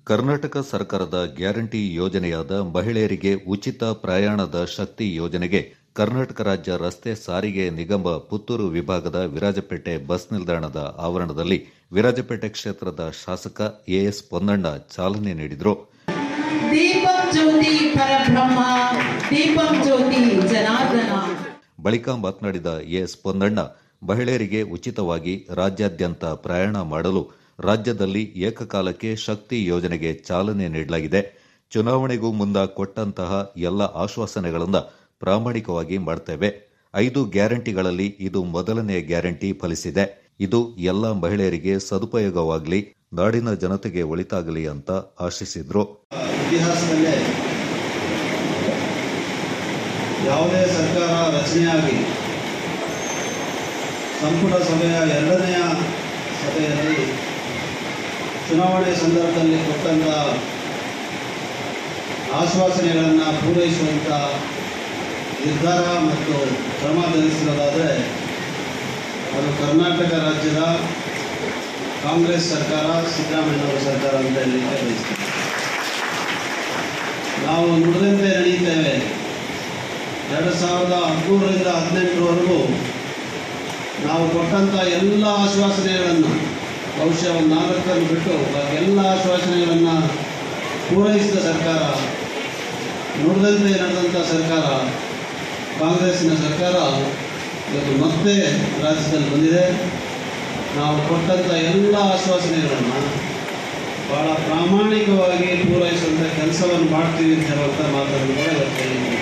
ಕರ್ನಾಟಕ ಸರ್ಕಾರದ ಗ್ಯಾರಂಟಿ ಯೋಜನೆಯಾದ ಮಹಿಳೆಯರಿಗೆ ಉಚಿತ ಪ್ರಯಾಣದ ಶಕ್ತಿ ಯೋಜನೆಗೆ ಕರ್ನಾಟಕ ರಾಜ್ಯ ರಸ್ತೆ ಸಾರಿಗೆ ನಿಗಮ ಪುತ್ತೂರು ವಿಭಾಗದ ವಿರಾಜಪೇಟೆ ಬಸ್ ನಿಲ್ದಾಣದ ಆವರಣದಲ್ಲಿ ವಿರಾಜಪೇಟೆ ಕ್ಷೇತ್ರದ ಶಾಸಕ ಎಎಸ್ ಪೊನ್ನಣ್ಣ ಚಾಲನೆ ನೀಡಿದರು ದೀಪಂ ಜ್ಯೋತಿ ಪರಬ್ರಹ್ಮ ದೀಪಂ ಜ್ಯೋತಿ ಜನಾರ್ದನ ಬಳಿಕ ಮಾತನಾಡಿದ ಎಎಸ್ ಪೊನ್ನಣ್ಣ ಮಹಿಳೆಯರಿಗೆ ಉಚಿತವಾಗಿ ರಾಜ್ಯಾದ್ಯಂತ ಪ್ರಯಾಣ ಮಾಡಲು ರಾಜ್ಯದಲ್ಲಿ ಏಕಕಾಲಕ್ಕೆ ಶಕ್ತಿ ಯೋಜನೆಗೆ ಚಾಲನೆ ನೀಡಲಾಗಿದೆ ಚುನಾವಣೆಗೂ ಮುನ್ನ ಕೊಟ್ಟಂತಹ ಎಲ್ಲ ಆಶ್ವಾಸನೆಗಳನ್ನು ಪ್ರಾಮಾಣಿಕವಾಗಿ ಮಾಡ್ತೇವೆ ಐದು ಗ್ಯಾರಂಟಿಗಳಲ್ಲಿ ಇದು ಮೊದಲನೆಯ ಗ್ಯಾರಂಟಿ ಫಲಿಸಿದೆ ಇದು ಎಲ್ಲ ಮಹಿಳೆಯರಿಗೆ ಸದುಪಯೋಗವಾಗಲಿ ನಾಡಿನ ಜನತೆಗೆ ಒಳಿತಾಗಲಿ ಅಂತ ಆಶಿಸಿದ್ರು ಇತಿಹಾಸದಲ್ಲೇ ಯಾವುದೇ ಸರ್ಕಾರ ರಚನೆಯಾಗಿ ಸಂಪುಟ ಸಭೆಯ ಎರಡನೆಯ ಸಭೆಯಲ್ಲಿ ಚುನಾವಣೆ ಸಂದರ್ಭದಲ್ಲಿ ಕೊಟ್ಟಂಥ ಆಶ್ವಾಸನೆಗಳನ್ನು ಪೂರೈಸುವಂಥ ನಿರ್ಧಾರ ಮತ್ತು ಕ್ರಮ ಧರಿಸಿರೋದಾದರೆ ಅದು ಕರ್ನಾಟಕ ರಾಜ್ಯದ ಕಾಂಗ್ರೆಸ್ ಸರ್ಕಾರ ಸಿದ್ದರಾಮಯ್ಯನವರ ಸರ್ಕಾರ ಅಂತ ಹೇಳಲಿಕ್ಕೆ ಬಯಸ್ತೇನೆ ನಾವು ನುಡಿದಂತೆ ನಡೆಯುತ್ತೇವೆ ಎರಡು ಸಾವಿರದ ಹದಿಮೂರರಿಂದ ಹದಿನೆಂಟರವರೆಗೂ ನಾವು ಕೊಟ್ಟಂಥ ಎಲ್ಲ ಆಶ್ವಾಸನೆಗಳನ್ನು ಬಹುಶಃ ಒಂದು ನಾಲ್ಕನ್ನು ಬಿಟ್ಟು ಬಾಕಿ ಎಲ್ಲ ಆಶ್ವಾಸನೆಗಳನ್ನು ಪೂರೈಸಿದ ಸರ್ಕಾರ ನುಡಿದಂತೆ ನಡೆದಂಥ ಸರ್ಕಾರ ಕಾಂಗ್ರೆಸ್ಸಿನ ಸರ್ಕಾರ ಇವತ್ತು ಮತ್ತೆ ರಾಜ್ಯದಲ್ಲಿ ಬಂದಿದೆ ನಾವು ಕೊಟ್ಟಂಥ ಎಲ್ಲ ಆಶ್ವಾಸನೆಗಳನ್ನು ಭಾಳ ಪ್ರಾಮಾಣಿಕವಾಗಿ ಪೂರೈಸುವಂಥ ಕೆಲಸವನ್ನು ಮಾಡ್ತೀವಿ ಅಂತ ಹೇಳುವಂಥ ಮಾತನ್ನು ಕೂಡ ಇವತ್ತು ಹೇಳಿದ್ದೇನೆ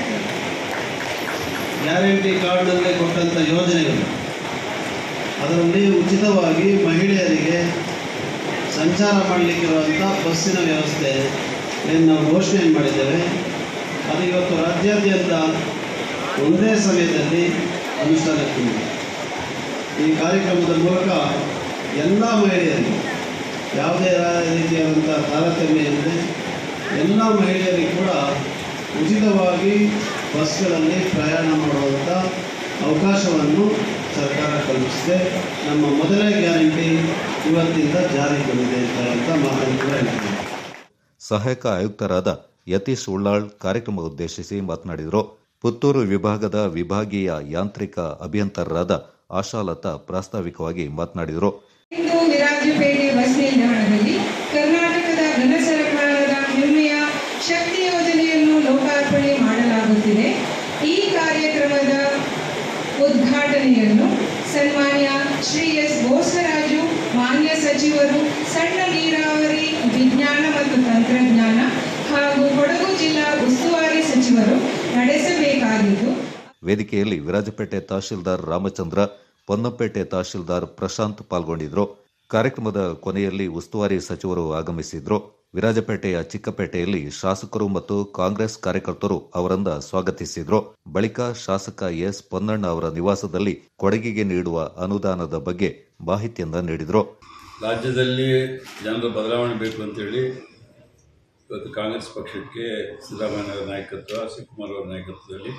ಗ್ಯಾರಂಟಿ ಕಾರ್ಡ್ನಲ್ಲಿ ಕೊಟ್ಟಂಥ ಯೋಜನೆಗಳು ಅದರಲ್ಲಿ ಉಚಿತವಾಗಿ ಮಹಿಳೆಯರಿಗೆ ಸಂಚಾರ ಮಾಡಲಿಕ್ಕಿರುವಂಥ ಬಸ್ಸಿನ ವ್ಯವಸ್ಥೆ ಏನು ನಾವು ಘೋಷಣೆ ಮಾಡಿದ್ದೇವೆ ಅದು ಇವತ್ತು ರಾಜ್ಯಾದ್ಯಂತ ಒಂದೇ ಸಮಯದಲ್ಲಿ ಅನುಷ್ಠಾನಕ್ಕೆ ಬಂದಿದೆ ಈ ಕಾರ್ಯಕ್ರಮದ ಮೂಲಕ ಎಲ್ಲ ಮಹಿಳೆಯರಿಗೆ ಯಾವುದೇ ರೀತಿಯಾದಂಥ ತಾರತಮ್ಯ ಇಲ್ಲದೆ ಎಲ್ಲ ಮಹಿಳೆಯರಿಗೂ ಕೂಡ ಉಚಿತವಾಗಿ ಬಸ್ಗಳಲ್ಲಿ ಪ್ರಯಾಣ ಮಾಡುವಂಥ ಅವಕಾಶವನ್ನು ಸರ್ಕಾರ ಕಲ್ಪಿಸಿದೆ ನಮ್ಮ ಮೊದಲನೇ ಗ್ಯಾರಂಟಿ ಇವತ್ತಿಂದ ಜಾರಿಗೆ ಬಂದಿದೆ ಅಂತ ಹೇಳುವಂಥ ಮಾತನ್ನು ಕೂಡ ಹೇಳ್ತೀನಿ ಸಹಾಯಕ ಆಯುಕ್ತರಾದ ಯತೀಶ್ ಉಳ್ಳಾಳ್ ಕಾರ್ಯಕ್ರಮ ಉದ್ದೇಶಿಸಿ ಮಾತನಾಡಿದರು ಪುತ್ತೂರು ವಿಭಾಗದ ವಿಭಾಗೀಯ ಯಾಂತ್ರಿಕ ಅಭಿಯಂತರರಾದ ಆಶಾಲತಾ ಪ್ರಾಸ್ತಾವಿಕವಾಗಿ ಮಾತನಾಡಿದರು ಇಂದು ವಿರಾಜಪೇಟೆ ಬಸ್ ನಿಲ್ದಾಣದಲ್ಲಿ ಕರ್ನಾಟಕದ ಘನ ಸರ್ಕಾರದ ಹೆಮ್ಮೆಯ ಶಕ್ತಿ ಯೋಜನೆಯನ್ನು ಲೋಕಾರ್ಪಣೆ ಮಾಡಲಾಗುತ್ತಿದೆ ಈ ಕಾರ್ಯಕ್ರಮದ ಉದ್ಘಾಟನೆಯನ್ನು ಸನ್ಮಾನ್ಯ ಶ್ರೀ ಎಸ್ ಬೋಸರಾಜು ಮಾನ್ಯ ಸಚಿವರು ಸಣ್ಣ ನೀರಾವರಿ ವಿಜ್ಞಾನ ಮತ್ತು ತಂತ್ರಜ್ಞಾನ ಹಾಗೂ ಕೊಡಗು ಜಿಲ್ಲಾ ಉಸ್ತುವಾರಿ ಸಚಿವರು ನಡೆಸಬೇಕಾಗಿದ್ದು ವೇದಿಕೆಯಲ್ಲಿ ವಿರಾಜಪೇಟೆ ತಹಶೀಲ್ದಾರ್ ರಾಮಚಂದ್ರ ಪೊನ್ನಂಪೇಟೆ ತಹಶೀಲ್ದಾರ್ ಪ್ರಶಾಂತ್ ಪಾಲ್ಗೊಂಡಿದ್ರು ಕಾರ್ಯಕ್ರಮದ ಕೊನೆಯಲ್ಲಿ ಉಸ್ತುವಾರಿ ಸಚಿವರು ಆಗಮಿಸಿದ್ರು ವಿರಾಜಪೇಟೆಯ ಚಿಕ್ಕಪೇಟೆಯಲ್ಲಿ ಶಾಸಕರು ಮತ್ತು ಕಾಂಗ್ರೆಸ್ ಕಾರ್ಯಕರ್ತರು ಅವರನ್ನ ಸ್ವಾಗತಿಸಿದ್ರು ಬಳಿಕ ಶಾಸಕ ಎಸ್ ಪೊನ್ನಣ್ಣ ಅವರ ನಿವಾಸದಲ್ಲಿ ಕೊಡಗಿಗೆ ನೀಡುವ ಅನುದಾನದ ಬಗ್ಗೆ ಮಾಹಿತಿಯನ್ನ ನೀಡಿದ್ರು ರಾಜ್ಯದಲ್ಲಿ ಜನರು ಬದಲಾವಣೆ ಬೇಕು ಅಂತೇಳಿ ಇವತ್ತು ಕಾಂಗ್ರೆಸ್ ಪಕ್ಷಕ್ಕೆ ಸಿದ್ದರಾಮಯ್ಯ ನಾಯಕತ್ವ ಶಿವಕುಮಾರ್ ಅವರ ನಾಯಕತ್ವದಲ್ಲಿ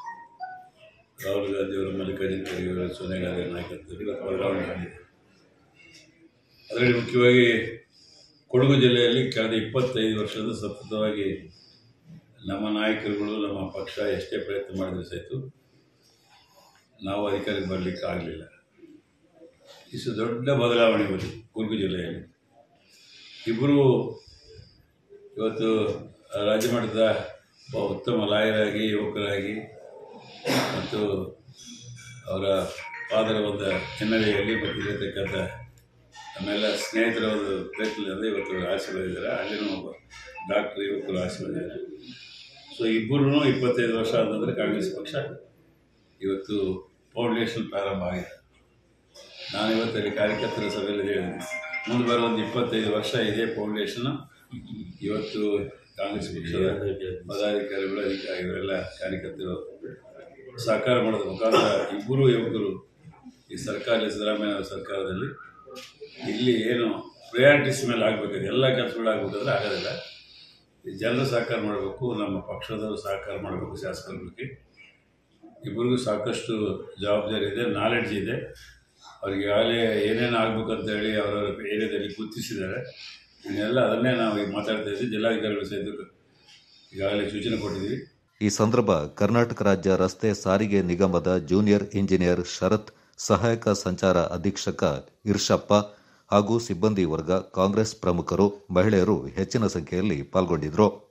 ರಾಹುಲ್ ಗಾಂಧಿ ಅವರು ಮಲ್ಲಿಕಾರ್ಜುನ ಖರ್ಗೆ ಅವರು ಸೋನಿಯಾ ಗಾಂಧಿ ಅವರ ನಾಯಕತ್ವದಲ್ಲಿ ಇವತ್ತು ಬದಲಾವಣೆ ಆಗಿದೆ ಅದರಲ್ಲಿ ಮುಖ್ಯವಾಗಿ ಕೊಡಗು ಜಿಲ್ಲೆಯಲ್ಲಿ ಕಳೆದ ಇಪ್ಪತ್ತೈದು ವರ್ಷದ ಸತತವಾಗಿ ನಮ್ಮ ನಾಯಕರುಗಳು ನಮ್ಮ ಪಕ್ಷ ಎಷ್ಟೇ ಪ್ರಯತ್ನ ಮಾಡಿದ್ರು ಸಹಿತ ನಾವು ಅಧಿಕಾರಕ್ಕೆ ಬರಲಿಕ್ಕೆ ಆಗಲಿಲ್ಲ ಇಷ್ಟು ದೊಡ್ಡ ಬದಲಾವಣೆ ಬಂದಿದೆ ಕೊಡಗು ಜಿಲ್ಲೆಯಲ್ಲಿ ಇಬ್ಬರು ಇವತ್ತು ರಾಜ್ಯ ಮಟ್ಟದ ಒಬ್ಬ ಉತ್ತಮ ಲಾಯರಾಗಿ ಯುವಕರಾಗಿ ಮತ್ತು ಅವರ ಫಾದರ್ ಒಂದು ಹಿನ್ನೆಲೆಯಲ್ಲಿ ಮತ್ತು ಇರತಕ್ಕಂಥ ಆಮೇಲೆ ಸ್ನೇಹಿತರ ಒಂದು ಪ್ರಯತ್ನದಿಂದ ಇವತ್ತು ಆಸೆ ಬಂದಿದ್ದಾರೆ ಅಲ್ಲಿನೂ ಒಬ್ಬ ಡಾಕ್ಟರ್ ಯುವಕರು ಆಸೆ ಬಂದಿದ್ದಾರೆ ಸೊ ಇಬ್ಬರೂ ಇಪ್ಪತ್ತೈದು ವರ್ಷ ಅಂತಂದರೆ ಕಾಂಗ್ರೆಸ್ ಪಕ್ಷ ಇವತ್ತು ಫೌಂಡೇಶನ್ ಪ್ರಾರಂಭ ಆಗಿದೆ ನಾನು ಇವತ್ತಲ್ಲಿ ಕಾರ್ಯಕರ್ತರ ಸಭೆಯಲ್ಲಿ ಹೇಳಿದ್ದೀನಿ ಮುಂದೆ ಬರೋ ಒಂದು ಇಪ್ಪತ್ತೈದು ವರ್ಷ ಇದೇ ಫೌಂಡೇಶನ್ ಇವತ್ತು ಕಾಂಗ್ರೆಸ್ ಪಕ್ಷದ ಪದಾಧಿಕಾರಿಗಳು ಅಧಿಕಾರಿ ಇವರೆಲ್ಲ ಕಾರ್ಯಕರ್ತರು ಸಹಕಾರ ಮಾಡೋದ್ರ ಮುಖಾಂತರ ಇಬ್ಬರು ಯುವಕರು ಈ ಸರ್ಕಾರ ಸಿದ್ದರಾಮಯ್ಯ ಅವರ ಸರ್ಕಾರದಲ್ಲಿ ಇಲ್ಲಿ ಏನು ಪ್ರಯಾರಿಟೀಸ್ ಮೇಲೆ ಆಗಬೇಕಾದ್ರೆ ಎಲ್ಲ ಕೆಲಸಗಳು ಆಗಬೇಕಾದ್ರೆ ಆಗೋದಿಲ್ಲ ಈ ಜನರು ಸಹಕಾರ ಮಾಡಬೇಕು ನಮ್ಮ ಪಕ್ಷದವರು ಸಹಕಾರ ಮಾಡಬೇಕು ಶಾಸಕರಿಗೆ ಇಬ್ಬರಿಗೂ ಸಾಕಷ್ಟು ಜವಾಬ್ದಾರಿ ಇದೆ ನಾಲೆಡ್ಜ್ ಇದೆ ಅವ್ರಿಗೆ ಈಗಾಗಲೇ ಏನೇನು ಆಗಬೇಕು ಅಂತ ಹೇಳಿ ಅವರವರ ಏರಿಯಾದಲ್ಲಿ ಗುರುತಿಸಿದ್ದಾರೆ ಇನ್ನೆಲ್ಲ ಅದನ್ನೇ ನಾವು ಈಗ ಮಾತಾಡ್ತಾ ಇದ್ದೀವಿ ಜಿಲ್ಲಾಧಿಕಾರಿಗಳು ಸಹಿತ ಈಗಾಗಲೇ ಸೂಚನೆ ಕೊಟ್ಟಿದ್ದೀವಿ ಈ ಸಂದರ್ಭ ಕರ್ನಾಟಕ ರಾಜ್ಯ ರಸ್ತೆ ಸಾರಿಗೆ ನಿಗಮದ ಜೂನಿಯರ್ ಇಂಜಿನಿಯರ್ ಶರತ್ ಸಹಾಯಕ ಸಂಚಾರ ಅಧೀಕ್ಷಕ ಇರ್ಷಪ್ಪ ಹಾಗೂ ಸಿಬ್ಬಂದಿ ವರ್ಗ ಕಾಂಗ್ರೆಸ್ ಪ್ರಮುಖರು ಮಹಿಳೆಯರು ಹೆಚ್ಚಿನ ಸಂಖ್ಯೆಯಲ್ಲಿ ಪಾಲ್ಗೊಂಡಿದ್ದರು